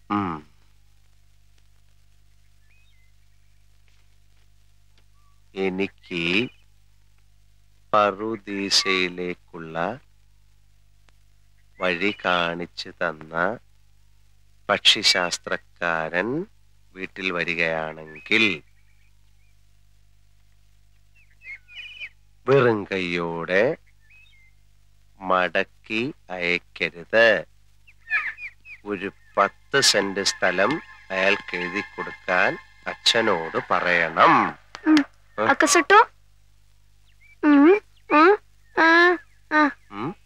ഉം. എനിക്ക് പറുദീസയിലേക്കുള്ള വഴി കാണിച്ചു തന്ന പക്ഷിശാസ്ത്രക്കാരൻ വീട്ടിൽ വരികയാണെങ്കിൽ വെറും കൈയോടെ മടക്കി അയക്കരുത് ഒരു പത്ത് സെന്റ് സ്ഥലം അയാൾക്ക് എഴുതി കൊടുക്കാൻ അച്ഛനോട് പറയണം അക്കസട്ടോ ഉം?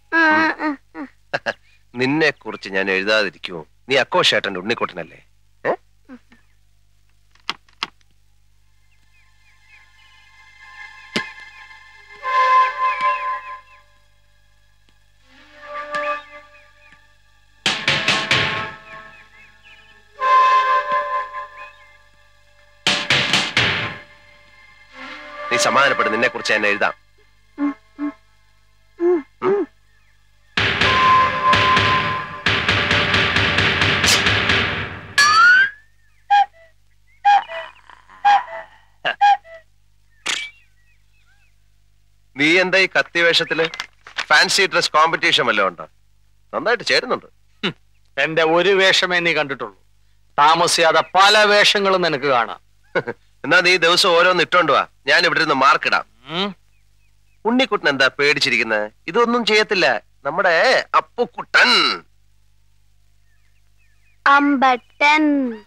നിന്നെ കുറിച്ച് ഞാൻ എഴുതാതിരിക്കുമോ നീ അക്കോഷേട്ടന്റെ ഉണ്ണിക്കുട്ടനല്ലേ ഏ? നീ സമാധാനപ്പെടും നിന്നെ കുറിച്ച് ഞാൻ എഴുതാം നീ എന്താ ഈ കത്തി വേഷത്തില് ഫാൻസി ഡ്രസ് കോമ്പറ്റീഷൻ വല്ലതും ഉണ്ടോ നന്നായിട്ട് ചേരുന്നുണ്ട് എന്റെ ഒരു വേഷമേ നീ കണ്ടിട്ടുള്ളൂ താമസിയാതെ പല വേഷങ്ങളും നിനക്ക് കാണാം എന്നാ നീ ദിവസം ഓരോന്ന് ഇട്ടോണ്ട് വാ ഞാൻ ഇവിടെ നിന്ന് മാർക്കിടാം ഉം? ഉണ്ണിക്കുട്ടൻ എന്താ പേടിച്ചിരിക്കുന്നത് ഇതൊന്നും ചെയ്യത്തില്ല നമ്മുടെ അപ്പുക്കുട്ടൻ അമ്പട്ടൻ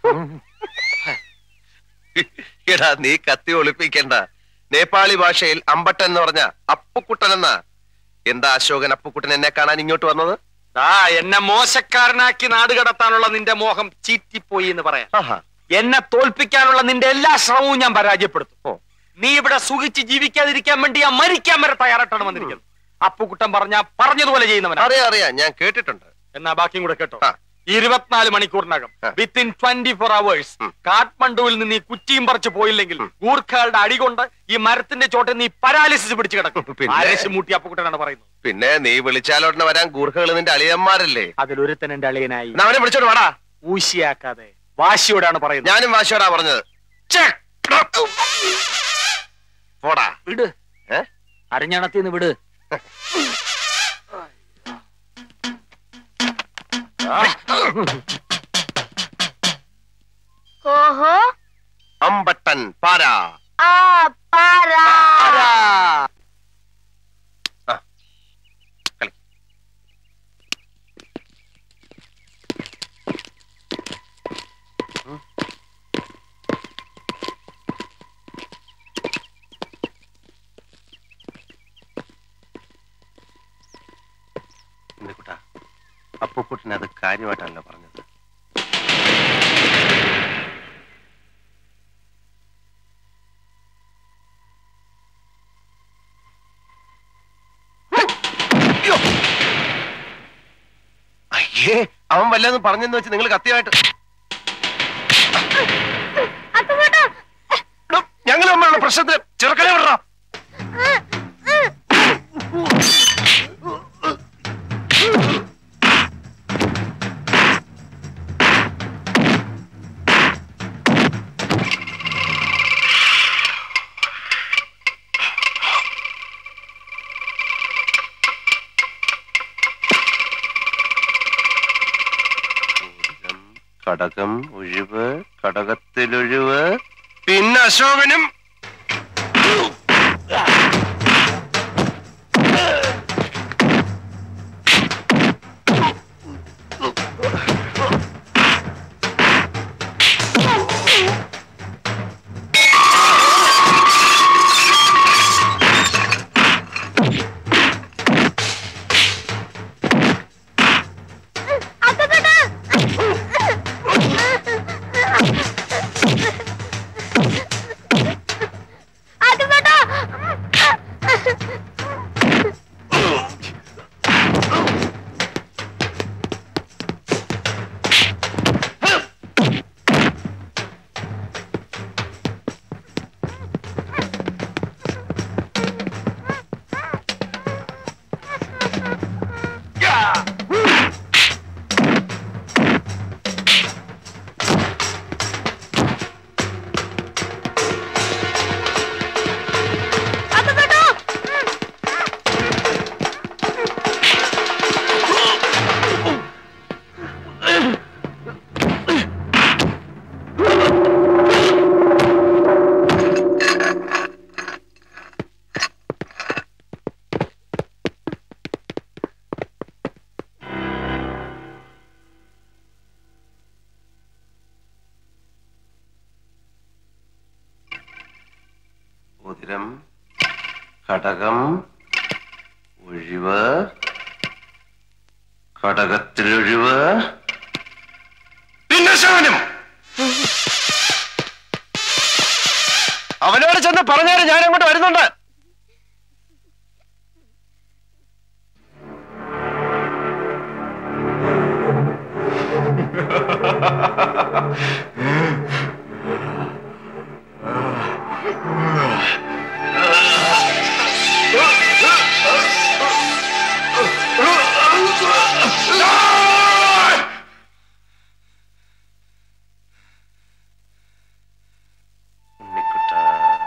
എടാ നീ കത്തി ഒളിപ്പിക്കണ്ട നേപ്പാളി ഭാഷയിൽ അമ്പട്ടൻ എന്ന് പറഞ്ഞ അപ്പുക്കുട്ടൻ എന്നാ എന്താ അശോകൻ അപ്പുക്കുട്ടൻ എന്നെ കാണാൻ ഇങ്ങോട്ട് വന്നത് ദാ എന്നെ മോശക്കാരനാക്കി നാട് കടത്താനുള്ള നിന്റെ മോഹം ചീറ്റിപ്പോയി എന്ന് പറയാം ആഹാ എന്നെ തോൽപ്പിക്കാനുള്ള നിന്റെ എല്ലാ ശ്രമവും ഞാൻ പരാജയപ്പെടുത്തും ഓ. നീ ഇവിടെ സുഖിച്ച് ജീവിക്കാതിരിക്കാൻ വേണ്ടി ഞാൻ മരിക്കാൻ വരെ തയ്യാറായിട്ടാണ് വന്നിരിക്കുന്നത് അപ്പുകുട്ടൻ പറഞ്ഞ പറഞ്ഞതുപോലെ ചെയ്യുന്നവനാ അറിയാം അറിയാം ഞാൻ കേട്ടിട്ടുണ്ട് എന്നാ ബാക്കിയും കൂടെ കേട്ടോ ആ. ഇരുപത്തിനാല് മണിക്കൂറിനകം ആ. വിത്തിൻ ട്വന്റി ഫോർ അവേഴ്സ് ഉം. കാഠ്മണ്ഡുവിൽ നിന്ന് ഈ കുറ്റിയും പറിച്ച് പോയില്ലെങ്കിൽ ഗൂർഖകളുടെ അടികൊണ്ട് ഈ മരത്തിന്റെ ചോട്ടിൽ നീ പരാലിസിസ് പിടിച്ചു കിടക്കും പിന്നെ? പാരലിസ് മൂട്ടി അപ്പുകുട്ടനാണ് പറയുന്നത് പിന്നെ നീ വിളിച്ചാലോട്ടനെ വരാൻ ഗൂർഖകൾ നിന്റെ അളിയന്മാരല്ലേ അതിലൊരുത്തൻ എന്റെ അളിയനായി എന്നാ അവനെ വിളിച്ചോണ്ട് വാടാ ഊശിയാക്കാതെ വാശിയോടാണ് പറയുന്നത് ഞാനും വാശോടാ പറഞ്ഞത് ഛെ! പോടാ വിട് ഏ? അരഞ്ഞണത്തിന്ന് വിട് കോഹോ അമ്പട്ടൻ പാരാ ആ പാരാ കളി ഉണ്ണിക്കുട്ടാ അപ്പുക്കുട്ടൻ അത് കാര്യമായിട്ടല്ല പറഞ്ഞത് അയ്യോ! അയ്യേ അവൻ വല്ലതും പറഞ്ഞെന്ന് വെച്ച് നിങ്ങൾ കത്തിയായിട്ട് ഞങ്ങൾ തമ്മിലുള്ള പ്രശ്നത്തിന് ചെറുക്കനെ വിടറ കടകം ഒഴിവ് കടകത്തിലൊഴിവ് പിന്നെ അശോകനും അക്കസട്ടോ സമുദ്രം ഘടകം ഒഴിവ് ഘടകത്തിലൊഴിവ് പിന്നെ ശവനം അവനോട് ചെന്ന് പറഞ്ഞാല് ഞാൻ അങ്ങോട്ട് വരുന്നുണ്ട് ഉണ്ണിക്കുട്ടാ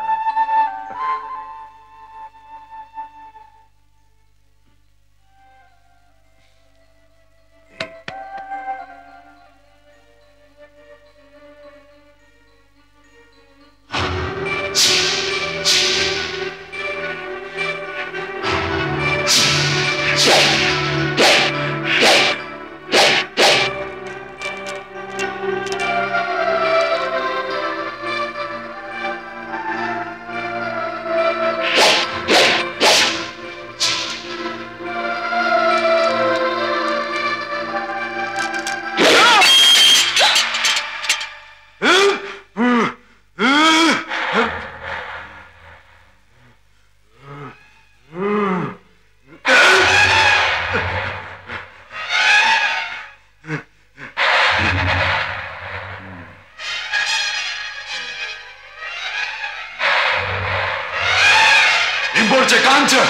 Impor czekańcze!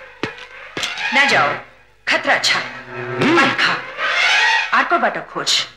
না যাও খাতরা আচ্ছা আর খা আর করবাটা খোঁজ